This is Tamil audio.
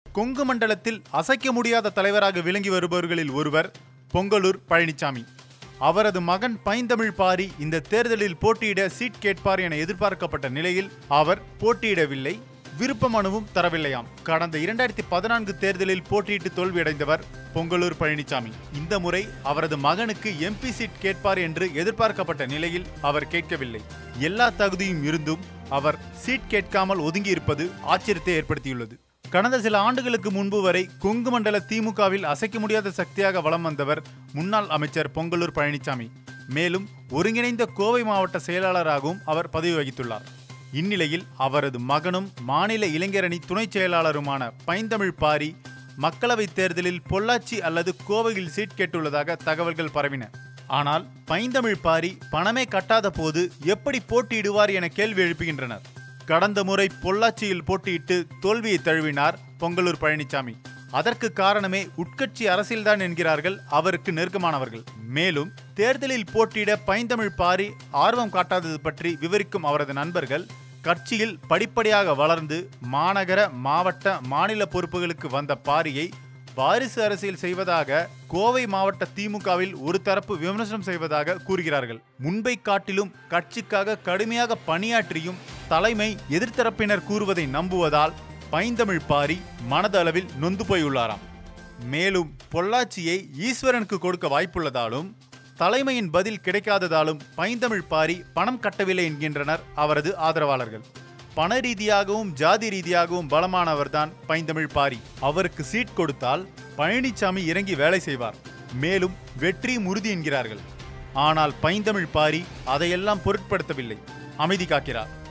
கொங்கு மண்டலத்தில் அசைக்க முடியாத தலைவராக விளங்கி வருபவர்களில் ஒருவர் பொங்கலூர் பழனிசாமி அவரது மகன் பைந்தமிழ் பாரி இந்த தேர்தலில் போட்டியிட சீட் கேட்பார் என எதிர்பார்க்கப்பட்ட நிலையில் அவர் போட்டியிடவில்லை விருப்ப மனுவும் தரவில்லையாம் கடந்த இரண்டாயிரத்தி பதினான்கு தேர்தலில் போட்டியிட்டு தோல்வியடைந்தவர் பொங்கலூர் பழனிசாமி இந்த முறை அவரது மகனுக்கு எம்பி சீட் கேட்பார் என்று எதிர்பார்க்கப்பட்ட நிலையில் அவர் கேட்கவில்லை எல்லா தகுதியும் இருந்தும் அவர் சீட் கேட்காமல் ஒதுங்கியிருப்பது ஆச்சரியத்தை ஏற்படுத்தியுள்ளது கடந்த சில ஆண்டுகளுக்கு முன்பு வரை கொங்கு மண்டல திமுகவில் அசைக்க முடியாத சக்தியாக வலம் வந்தவர் முன்னாள் அமைச்சர் பொங்கலூர் பழனிசாமி மேலும் ஒருங்கிணைந்த கோவை மாவட்ட செயலாளராகவும் அவர் பதவி வகித்துள்ளார் இந்நிலையில் அவரது மகனும் மாநில இளைஞரணி துணை செயலாளருமான பைந்தமிழ் பாரி மக்களவைத் தேர்தலில் பொள்ளாச்சி அல்லது கோவையில் சீட் கேட்டுள்ளதாக தகவல்கள் பரவின ஆனால் பைந்தமிழ் பாரி பணமே கட்டாத போது எப்படி போட்டியிடுவார் என கேள்வி எழுப்புகின்றனர் கடந்த முறை பொள்ளாச்சியில் போட்டியிட்டு தோல்வியை தழுவினார் பொங்கலூர் பழனிசாமி அதற்கு காரணமே உட்கட்சி அரசியல்தான் என்கிறார்கள் அவருக்கு நெருக்கமானவர்கள் மேலும் தேர்தலில் போட்டியிட பைந்தமிழ் பாரி ஆர்வம் காட்டாதது பற்றி விவரிக்கும் அவரது நண்பர்கள் கட்சியில் படிப்படியாக வளர்ந்து மாநகர மாவட்ட மாநில பொறுப்புகளுக்கு வந்த பாரியை வாரிசு அரசியல் செய்வதாக கோவை மாவட்ட திமுகவில் ஒரு தரப்பு விமர்சனம் செய்வதாக கூறுகிறார்கள் முன்பை காட்டிலும் கட்சிக்காக கடுமையாக பணியாற்றியும் தலைமை எதிர்த்தரப்பினர் கூறுவதை நம்புவதால் பைந்தமிழ் பாரி மனதளவில் நொந்து போயுள்ளாராம் மேலும் பொள்ளாச்சியை ஈஸ்வரனுக்கு கொடுக்க வாய்ப்புள்ளதாலும் தலைமையின் பதில் கிடைக்காததாலும் பைந்தமிழ் பாரி பணம் கட்டவில்லை என்கின்றனர் அவரது ஆதரவாளர்கள் பண ரீதியாகவும் ஜாதி ரீதியாகவும் பலமானவர்தான் பைந்தமிழ் பாரி அவருக்கு சீட் கொடுத்தால் பழனிசாமி இறங்கி வேலை செய்வார் மேலும் வெற்றி உறுதி என்கிறார்கள் ஆனால் பைந்தமிழ் பாரி அதையெல்லாம் பொருட்படுத்தவில்லை அமைதி காக்கிறார்